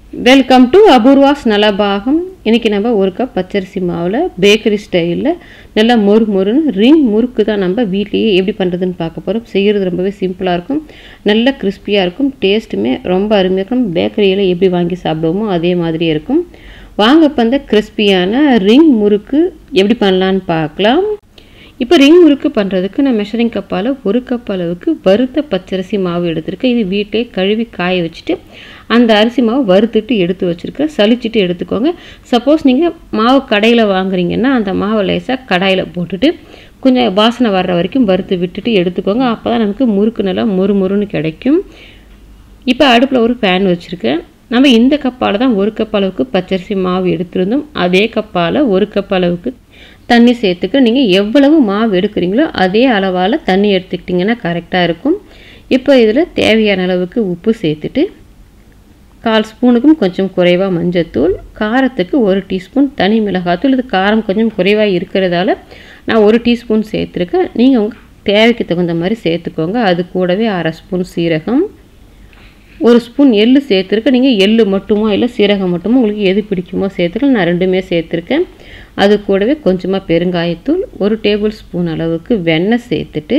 welcome to Apoorva's நலபாகம் இன்றைக்கி நம்ம ஒரு கப் பச்சரிசி மாவில் பேக்கரி ஸ்டைலில் நல்லா மொறு மொறுன்னு ரிங் முறுக்கு தான் நம்ம வீட்லேயே எப்படி பண்ணுறதுன்னு பார்க்க போகிறோம் செய்கிறது ரொம்பவே சிம்பிளாக இருக்கும் நல்ல கிறிஸ்பியாக இருக்கும் டேஸ்ட்டுமே ரொம்ப அருமையாக இருக்கும் பேக்கரியில் எப்படி வாங்கி சாப்பிடுவோமோ அதே மாதிரியே இருக்கும் வாங்க இப்போ அந்த கிறிஸ்பியான ரிங் முறுக்கு எப்படி பண்ணலான்னு பார்க்கலாம் இப்போ ரிங் முறுக்கு பண்ணுறதுக்கு நான் மெஷரிங் கப்பால் ஒரு கப் அளவுக்கு வறுத்த பச்சரிசி மாவு எடுத்திருக்கேன் இது வீட்டிலே கழுவி காய வச்சுட்டு அந்த அரிசி மாவு வறுத்துட்டு எடுத்து வச்சுருக்கேன் சலிச்சிட்டு எடுத்துக்கோங்க சப்போஸ் நீங்கள் மாவு கடையில் வாங்குறீங்கன்னா அந்த மாவை லேசாக கடாயில் போட்டுட்டு கொஞ்சம் வாசனை வர்ற வரைக்கும் வறுத்து விட்டுட்டு எடுத்துக்கோங்க அப்போ தான் நமக்கு முறுக்கு நல்லா மொறு மொறுன்னு கிடைக்கும் இப்போ அடுப்பில் ஒரு பேன் வச்சுருக்கேன் நம்ம இந்த கப்பால் தான் ஒரு கப் அளவுக்கு பச்சரிசி மாவு எடுத்திருந்தோம் அதே கப்பால் ஒரு கப் அளவுக்கு தண்ணி சேர்த்துக்க நீங்கள் எவ்வளவு மாவு எடுக்கிறீங்களோ அதே அளவால் தண்ணி எடுத்துக்கிட்டிங்கன்னா கரெக்டாக இருக்கும் இப்போ இதில் தேவையான அளவுக்கு உப்பு சேர்த்துட்டு கால் ஸ்பூனுக்கும் கொஞ்சம் குறைவாக மஞ்சத்தூள் காரத்துக்கு ஒரு டீஸ்பூன் தனி மிளகாத்தூள் இது காரம் கொஞ்சம் குறைவாக இருக்கிறதால நான் ஒரு டீஸ்பூன் சேர்த்துருக்கேன் நீங்கள் உங்கள் தேவைக்கு தகுந்த மாதிரி சேர்த்துக்கோங்க அது கூடவே அரை ஸ்பூன் சீரகம் ஒரு ஸ்பூன் எள்ளு சேர்த்துருக்கேன் நீங்கள் எள்ளு மட்டுமோ இல்லை சீரகம் மட்டுமோ உங்களுக்கு எது பிடிக்குமோ சேர்த்துக்கலாம் நான் ரெண்டுமே சேர்த்துருக்கேன் அது கூடவே கொஞ்சமாக பெருங்காயத்தூள் ஒரு டேபிள் ஸ்பூன் அளவுக்கு வெண்ணெய் சேர்த்துட்டு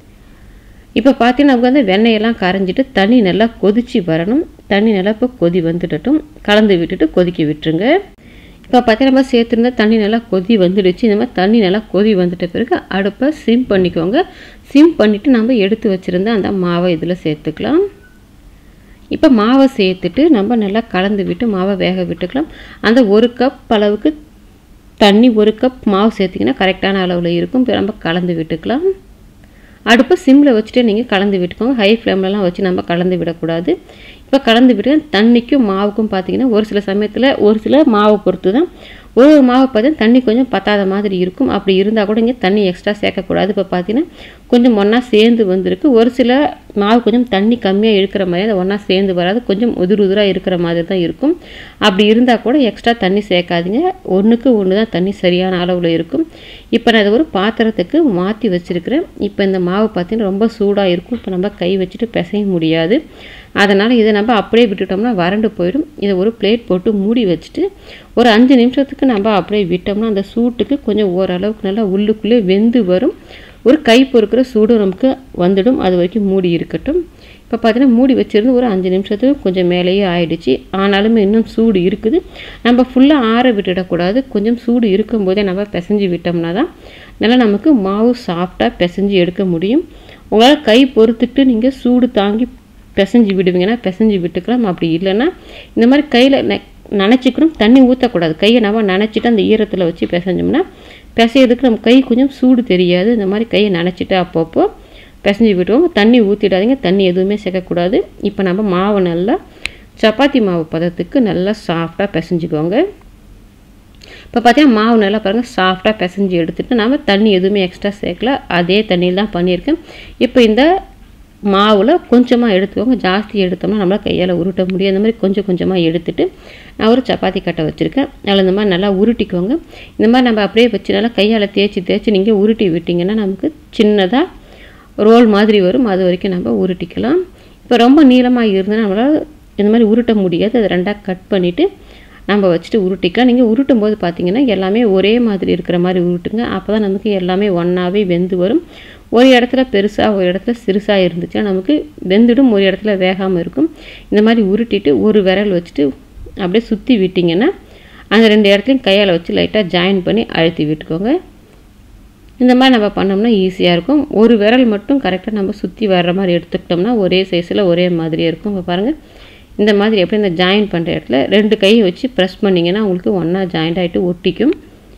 இப்போ பார்த்தீங்கன்னா நமக்கு வந்து வெண்ணெயெல்லாம் கரைஞ்சிட்டு தண்ணி நல்லா கொதிச்சு வரணும் தண்ணி நல்லா இப்போ கொதி வந்துடட்டும் கலந்து விட்டுட்டு கொதிக்க விட்டுருங்க இப்போ பார்த்தீங்கன்னா நம்ம சேர்த்துருந்த தண்ணி நல்லா கொதி வந்துடுச்சு இந்த மாதிரி தண்ணி நல்லா கொதி வந்துட்ட பிறகு அடுப்பை சிம் பண்ணிக்கோங்க சிம் பண்ணிவிட்டு நம்ம எடுத்து வச்சுருந்த அந்த மாவை இதில் சேர்த்துக்கலாம் இப்போ மாவை சேர்த்துட்டு நம்ம நல்லா கலந்து விட்டு மாவை வேக விட்டுக்கலாம் அந்த ஒரு கப் அளவுக்கு தண்ணி ஒரு கப் மாவு சேர்த்திங்கன்னா கரெக்டான அளவில் இருக்கும் இப்போ நம்ம கலந்து விட்டுக்கலாம் அடுப்பை சிம்மில் வச்சுட்டு நீங்கள் கலந்து விட்டுக்கோங்க ஹை ஃப்ளேம்லலாம் வச்சு நம்ம கலந்து விடக்கூடாது இப்போ கலந்து விட்டு தண்ணிக்கும் மாவுக்கும் பார்த்தீங்கன்னா ஒரு சில சமயத்தில் ஒரு சில மாவை பொறுத்து தான் ஒரு ஒரு மாவு பார்த்தீங்கன்னா தண்ணி கொஞ்சம் பத்தாத மாதிரி இருக்கும் அப்படி இருந்தால் கூட இங்கே தண்ணி எக்ஸ்ட்ரா சேர்க்கக்கூடாது இப்போ பார்த்தீங்கன்னா கொஞ்சம் ஒன்றா சேர்ந்து வந்திருக்கு ஒரு சில மாவு கொஞ்சம் தண்ணி கம்மியாக இருக்கிற மாதிரி அது ஒன்றா சேர்ந்து வராது கொஞ்சம் உதிர் உதிராக இருக்கிற மாதிரி தான் இருக்கும் அப்படி இருந்தால் கூட எக்ஸ்ட்ரா தண்ணி சேர்க்காதீங்க ஒன்றுக்கு ஒன்று தான் தண்ணி சரியான அளவில் இருக்கும் இப்போ நான் இதை ஒரு பாத்திரத்துக்கு மாற்றி வச்சுருக்கிறேன் இப்போ இந்த மாவு பார்த்தீங்கன்னா ரொம்ப சூடாக இருக்கும் இப்போ நம்ம கை வச்சுட்டு பிசைய முடியாது அதனால் இதை நம்ம அப்படியே விட்டுட்டோம்னா வறண்டு போயிடும் இதை ஒரு பிளேட் போட்டு மூடி வச்சுட்டு ஒரு அஞ்சு நிமிஷத்துக்கு நம்ம அப்படியே விட்டோம்னா அந்த சூட்டுக்கு கொஞ்சம் ஓரளவுக்கு நல்லா உள்ளுக்குள்ளே வெந்து வரும் ஒரு கை பொறுக்கிற சூடு நமக்கு வந்துடும் அது வரைக்கும் மூடி இருக்கட்டும் இப்போ பார்த்தீங்கன்னா மூடி வச்சுருந்து ஒரு அஞ்சு நிமிஷத்துக்கு கொஞ்சம் மேலேயே ஆயிடுச்சு ஆனாலுமே இன்னும் சூடு இருக்குது நம்ம ஃபுல்லாக ஆற விட்டுடக்கூடாது கொஞ்சம் சூடு இருக்கும்போதே நம்ம பிசைஞ்சு விட்டோம்னா தான் நல்லா நமக்கு மாவு சாஃப்டாக பிசைஞ்சு எடுக்க முடியும் உங்களால் கை பொறுத்துட்டு நீங்கள் சூடு தாங்கி பிசைஞ்சு விடுவீங்கன்னா பிசைஞ்சு விட்டுக்கலாம் அப்படி இல்லைன்னா இந்த மாதிரி கையில் நனைச்சிக்கணும் தண்ணி ஊற்றக்கூடாது கையை நம்ம நனைச்சிட்டு அந்த ஈரத்தில் வச்சு பிசைஞ்சோம்னா பிசையிறதுக்கு நம்ம கை கொஞ்சம் சூடு தெரியாது இந்த மாதிரி கையை நனைச்சிட்டு அப்பப்போ பிசைஞ்சு விட்டுவோம் தண்ணி ஊற்றிடாதீங்க தண்ணி எதுவுமே சேர்க்கக்கூடாது இப்போ நம்ம மாவு நல்லா சப்பாத்தி மாவு பதத்துக்கு நல்லா சாஃப்டாக பிசைஞ்சுக்கோங்க இப்போ பார்த்தீங்கன்னா மாவு நல்லா பாருங்கள் சாஃப்டாக பிசைஞ்சு எடுத்துகிட்டு நம்ம தண்ணி எதுவுமே எக்ஸ்ட்ரா சேர்க்கல அதே தண்ணியில் தான் பண்ணியிருக்கேன் இப்போ இந்த மாவில் கொஞ்சமாக எடுத்துக்கோங்க ஜாஸ்தி எடுத்தோம்னா நம்மளால் கையால் உருட்ட முடியும் அந்த மாதிரி கொஞ்சம் கொஞ்சமாக எடுத்துட்டு நான் ஒரு சப்பாத்தி கட்டை வச்சுருக்கேன் அதில் இந்த மாதிரி நல்லா உருட்டிக்கோங்க இந்த மாதிரி நம்ம அப்படியே வச்சு நல்லா கையால் தேய்ச்சி தேய்ச்சி நீங்கள் உருட்டி விட்டிங்கன்னா நமக்கு சின்னதாக ரோல் மாதிரி வரும் அது வரைக்கும் நம்ம உருட்டிக்கலாம் இப்போ ரொம்ப நீளமாக இருந்தால் நம்மளால் இந்த மாதிரி உருட்ட முடியாது அதை ரெண்டாக கட் பண்ணிவிட்டு நம்ம வச்சுட்டு உருட்டிக்கலாம் நீங்கள் உருட்டும் போது பார்த்தீங்கன்னா எல்லாமே ஒரே மாதிரி இருக்கிற மாதிரி உருட்டுங்க அப்போ தான் நமக்கு எல்லாமே ஒன்றாவே வெந்து வரும் ஒரு இடத்துல பெருசாக ஒரு இடத்துல சிறுசாக இருந்துச்சுன்னா நமக்கு வெந்துடும் ஒரு இடத்துல வேகாமல் இருக்கும் இந்த மாதிரி உருட்டிட்டு ஒரு விரல் வச்சுட்டு அப்படியே சுற்றி விட்டிங்கன்னா அந்த ரெண்டு இடத்துலையும் கையால் வச்சு லைட்டாக ஜாயின் பண்ணி அழுத்தி விட்டுக்கோங்க இந்த மாதிரி நம்ம பண்ணோம்னா ஈஸியாக இருக்கும் ஒரு விரல் மட்டும் கரெக்டாக நம்ம சுற்றி வர்ற மாதிரி எடுத்துக்கிட்டோம்னா ஒரே சைஸில் ஒரே மாதிரியே இருக்கும் இப்போ பாருங்கள் இந்த மாதிரி எப்படி இந்த ஜாயின் பண்ணுற இடத்துல ரெண்டு கையை வச்சு ப்ரெஸ் பண்ணிங்கன்னா உங்களுக்கு ஒன்றா ஜாயிண்ட் ஆகிட்டு ஒட்டிக்கும்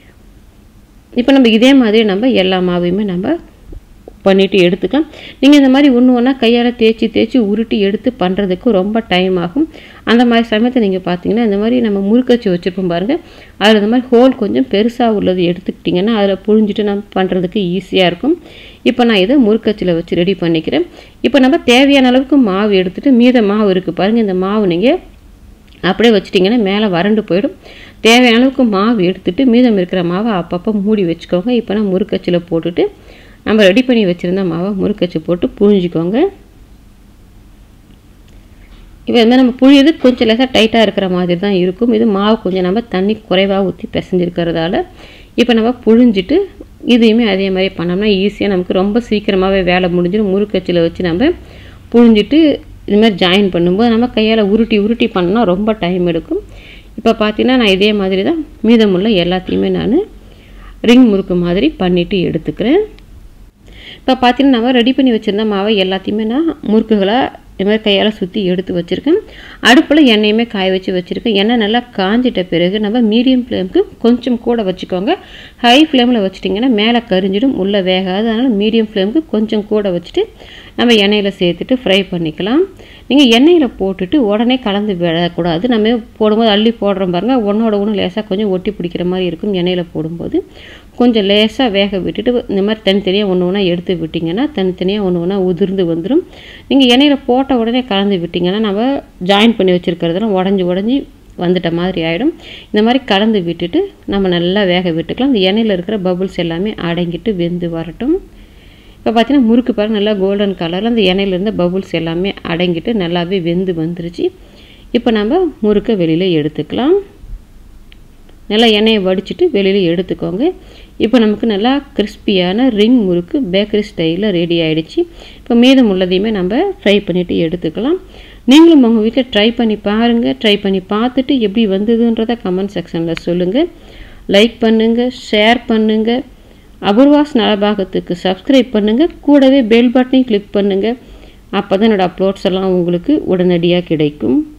இப்போ நம்ம இதே மாதிரி நம்ம எல்லா மாவையுமே நம்ம பண்ணிவிட்டு எடுத்துக்கலாம் நீங்கள் இந்த மாதிரி ஒன்று ஒன்றா கையால் தேய்ச்சி தேய்ச்சி உருட்டி எடுத்து பண்ணுறதுக்கு ரொம்ப டைம் ஆகும் அந்த மாதிரி சமயத்தை நீங்கள் பார்த்தீங்கன்னா இந்த மாதிரி நம்ம முறுக்கச்சி வச்சுருப்போம் பாருங்கள் அதில் இந்த மாதிரி ஹோல் கொஞ்சம் பெருசாக உள்ளது எடுத்துக்கிட்டிங்கன்னா அதில் புழிஞ்சிட்டு நம்ம பண்ணுறதுக்கு ஈஸியாக இருக்கும் இப்போ நான் இதை முறுக்கச்சியில் வச்சு ரெடி பண்ணிக்கிறேன் இப்போ நம்ம தேவையான அளவுக்கு மாவு எடுத்துகிட்டு மீத மாவு இருக்குது பாருங்கள் இந்த மாவு நீங்கள் அப்படியே வச்சிட்டிங்கன்னா மேலே வறண்டு போயிடும் தேவையான அளவுக்கு மாவு எடுத்துகிட்டு மீதம் இருக்கிற மாவை அப்பப்போ மூடி வச்சுக்கோங்க இப்போ நான் முறுக்கச்சியில் போட்டுட்டு நம்ம ரெடி பண்ணி வச்சுருந்த மாவை முறுக்கச்சு போட்டு புழிஞ்சிக்கோங்க இப்போ இது மாதிரி நம்ம புழியது கொஞ்சம் லேசாக டைட்டாக இருக்கிற மாதிரி தான் இருக்கும் இது மாவு கொஞ்சம் நம்ம தண்ணி குறைவாக ஊற்றி பிசைஞ்சிருக்கிறதால இப்போ நம்ம புழிஞ்சிட்டு இதையுமே அதே மாதிரி பண்ணோம்னா ஈஸியாக நமக்கு ரொம்ப சீக்கிரமாகவே வேலை முடிஞ்சிடும் முறுக்கச்சில் வச்சு நம்ம புழிஞ்சிட்டு இது மாதிரி ஜாயின் பண்ணும்போது நம்ம கையால் உருட்டி உருட்டி பண்ணோம்னா ரொம்ப டைம் எடுக்கும் இப்போ பார்த்தீங்கன்னா நான் இதே மாதிரி தான் மீதமுள்ள எல்லாத்தையுமே நான் ரிங் முறுக்கு மாதிரி பண்ணிவிட்டு எடுத்துக்கிறேன் இப்போ பார்த்தீங்கன்னா நம்ம ரெடி பண்ணி வச்சுருந்த மாவை எல்லாத்தையுமே நான் முறுக்குகளாக இது மாதிரி கையால் சுற்றி எடுத்து வச்சுருக்கேன் அடுப்பில் எண்ணெயுமே காய வச்சு வச்சுருக்கேன் எண்ணெய் நல்லா காஞ்சிட்ட பிறகு நம்ம மீடியம் ஃப்ளேமுக்கு கொஞ்சம் கூட வச்சுக்கோங்க ஹை ஃப்ளேமில் வச்சிட்டிங்கன்னா மேலே கரிஞ்சிடும் உள்ளே வேகாது அதனால் மீடியம் ஃப்ளேமுக்கு கொஞ்சம் கூட வச்சுட்டு நம்ம எண்ணெயில் சேர்த்துட்டு ஃப்ரை பண்ணிக்கலாம் நீங்கள் எண்ணெயில் போட்டுட்டு உடனே கலந்து விடக்கூடாது நம்ம போடும்போது அள்ளி போடுறோம் பாருங்கள் ஒன்றோட ஒன்று லேசாக கொஞ்சம் ஒட்டி பிடிக்கிற மாதிரி இருக்கும் எண்ணெயில் போடும்போது கொஞ்சம் லேசாக வேக விட்டுட்டு இந்த மாதிரி தனித்தனியாக ஒன்று ஒன்றா எடுத்து விட்டிங்கன்னா தனித்தனியாக ஒன்று ஒன்றா உதிர்ந்து வந்துடும் நீங்கள் எண்ணெயில் போட்ட உடனே கலந்து விட்டிங்கன்னா நம்ம ஜாயின் பண்ணி வச்சுருக்கிறதெல்லாம் உடஞ்சி உடஞ்சி வந்துட்ட மாதிரி ஆகிடும் இந்த மாதிரி கலந்து விட்டுட்டு நம்ம நல்லா வேக விட்டுக்கலாம் இந்த எண்ணெயில் இருக்கிற பபுள்ஸ் எல்லாமே அடங்கிட்டு வெந்து வரட்டும் இப்போ பார்த்தீங்கன்னா முறுக்கு பாருங்க நல்லா கோல்டன் கலரில் அந்த எண்ணெயில் இருந்த பபுள்ஸ் எல்லாமே அடங்கிட்டு நல்லாவே வெந்து வந்துருச்சு இப்போ நம்ம முறுக்கை வெளியில் எடுத்துக்கலாம் நல்லா எண்ணெயை வடிச்சிட்டு வெளியில் எடுத்துக்கோங்க இப்போ நமக்கு நல்லா கிறிஸ்பியான ரிங் முறுக்கு பேக்கரி ஸ்டைலில் ரெடி ஆகிடுச்சு இப்போ மீதம் உள்ளதையுமே நம்ம ஃப்ரை பண்ணிவிட்டு எடுத்துக்கலாம் நீங்களும் உங்கள் வீட்டில் ட்ரை பண்ணி பாருங்கள் ட்ரை பண்ணி பார்த்துட்டு எப்படி வந்ததுன்றதை கமெண்ட் செக்ஷனில் சொல்லுங்கள் லைக் பண்ணுங்கள் ஷேர் பண்ணுங்கள் அபூர்வாஸ் நலபாகத்துக்கு சப்ஸ்கிரைப் பண்ணுங்கள் கூடவே பெல் பட்டனையும் கிளிக் பண்ணுங்கள் அப்போ தான் என்னோடய அப்லோட்ஸ் எல்லாம் உங்களுக்கு உடனடியாக கிடைக்கும்